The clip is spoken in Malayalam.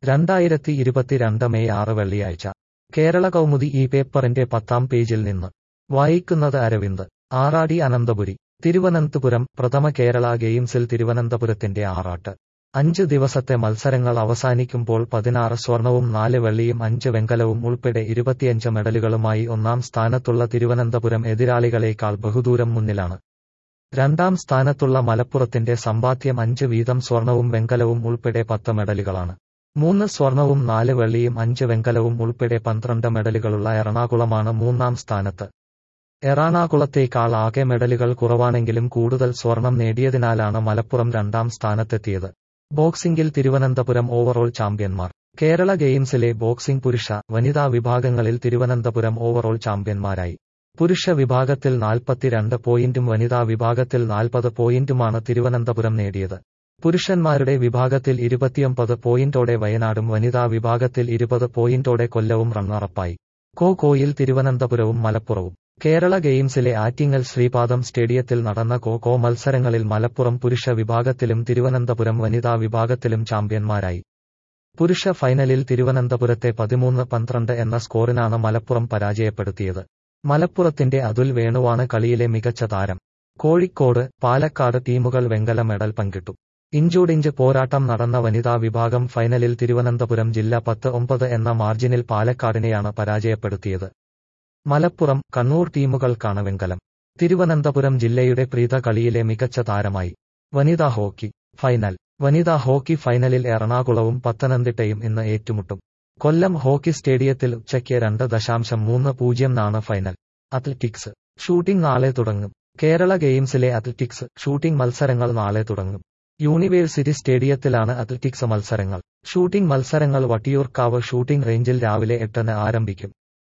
രണ്ടായിരത്തി ഇരുപത്തിരണ്ട് മെയ് ആറ് വെള്ളിയാഴ്ച കേരള കൗമുദി ഈ പേപ്പറിന്റെ പത്താം പേജിൽ നിന്ന് വായിക്കുന്നത് അരവിന്ദ് ആറാടി അനന്തപുരി തിരുവനന്തപുരം പ്രഥമ കേരള ഗെയിംസിൽ തിരുവനന്തപുരത്തിന്റെ ആറാട്ട് അഞ്ച് ദിവസത്തെ മത്സരങ്ങൾ അവസാനിക്കുമ്പോൾ പതിനാറ് സ്വർണവും നാല് വെള്ളിയും അഞ്ച് വെങ്കലവും ഉൾപ്പെടെ ഇരുപത്തിയഞ്ച് മെഡലുകളുമായി ഒന്നാം സ്ഥാനത്തുള്ള തിരുവനന്തപുരം എതിരാളികളേക്കാൾ ബഹുദൂരം മുന്നിലാണ് രണ്ടാം സ്ഥാനത്തുള്ള മലപ്പുറത്തിന്റെ സമ്പാദ്യം അഞ്ച് വീതം സ്വർണവും വെങ്കലവും ഉൾപ്പെടെ പത്ത് മെഡലുകളാണ് മൂന്ന് സ്വർണവും നാല് വെള്ളിയും അഞ്ച് വെങ്കലവും ഉൾപ്പെടെ പന്ത്രണ്ട് മെഡലുകളുള്ള എറണാകുളമാണ് മൂന്നാം സ്ഥാനത്ത് എറണാകുളത്തേക്കാൾ ആകെ മെഡലുകൾ കുറവാണെങ്കിലും കൂടുതൽ സ്വർണം നേടിയതിനാലാണ് മലപ്പുറം രണ്ടാം സ്ഥാനത്തെത്തിയത് ബോക്സിംഗിൽ തിരുവനന്തപുരം ഓവറോൾ ചാമ്പ്യന്മാർ കേരള ഗെയിംസിലെ ബോക്സിംഗ് പുരുഷ വനിതാ വിഭാഗങ്ങളിൽ തിരുവനന്തപുരം ഓവറോൾ ചാമ്പ്യന്മാരായി പുരുഷ വിഭാഗത്തിൽ നാൽപ്പത്തിരണ്ട് പോയിന്റും വനിതാ വിഭാഗത്തിൽ നാൽപ്പത് പോയിന്റുമാണ് തിരുവനന്തപുരം നേടിയത് പുരുഷന്മാരുടെ വിഭാഗത്തിൽ ഇരുപത്തിയൊമ്പത് പോയിന്റോടെ വയനാടും വനിതാ വിഭാഗത്തിൽ ഇരുപത് പോയിന്റോടെ കൊല്ലവും റണ്ണറപ്പായി കോ കോയിൽ തിരുവനന്തപുരവും മലപ്പുറവും കേരള ഗെയിംസിലെ ആറ്റിങ്ങൽ ശ്രീപാദം സ്റ്റേഡിയത്തിൽ നടന്ന കോ കോ മത്സരങ്ങളിൽ മലപ്പുറം പുരുഷ വിഭാഗത്തിലും തിരുവനന്തപുരം വനിതാ വിഭാഗത്തിലും ചാമ്പ്യന്മാരായി പുരുഷ ഫൈനലിൽ തിരുവനന്തപുരത്തെ പതിമൂന്ന് പന്ത്രണ്ട് എന്ന സ്കോറിനാണ് മലപ്പുറം പരാജയപ്പെടുത്തിയത് മലപ്പുറത്തിന്റെ അതുൽ വേണുവാണ് കളിയിലെ മികച്ച താരം കോഴിക്കോട് പാലക്കാട് ടീമുകൾ വെങ്കല മെഡൽ പങ്കിട്ടു ഇഞ്ചോടിഞ്ച് പോരാട്ടം നടന്ന വനിതാ വിഭാഗം ഫൈനലിൽ തിരുവനന്തപുരം ജില്ല പത്ത് ഒമ്പത് എന്ന മാർജിനിൽ പാലക്കാടിനെയാണ് പരാജയപ്പെടുത്തിയത് മലപ്പുറം കണ്ണൂർ ടീമുകൾക്കാണ് വെങ്കലം തിരുവനന്തപുരം ജില്ലയുടെ പ്രീത കളിയിലെ മികച്ച താരമായി വനിതാ ഹോക്കി ഫൈനൽ വനിതാ ഹോക്കി ഫൈനലിൽ എറണാകുളവും പത്തനംതിട്ടയും ഇന്ന് ഏറ്റുമുട്ടും കൊല്ലം ഹോക്കി സ്റ്റേഡിയത്തിൽ ഉച്ചയ്ക്ക് രണ്ട് ദശാംശം മൂന്ന് പൂജ്യം നാണ് ഫൈനൽ അത്ലറ്റിക്സ് ഷൂട്ടിംഗ് നാളെ തുടങ്ങും കേരള ഗെയിംസിലെ അത്ലറ്റിക്സ് ഷൂട്ടിംഗ് മത്സരങ്ങൾ നാളെ തുടങ്ങും യൂണിവേഴ്സിറ്റി സ്റ്റേഡിയത്തിലാണ് അത്ലറ്റിക്സ് മത്സരങ്ങൾ ഷൂട്ടിംഗ് മത്സരങ്ങൾ വട്ടിയൂർക്കാവ് ഷൂട്ടിംഗ് റേഞ്ചിൽ രാവിലെ എട്ടിന് ആരംഭിക്കും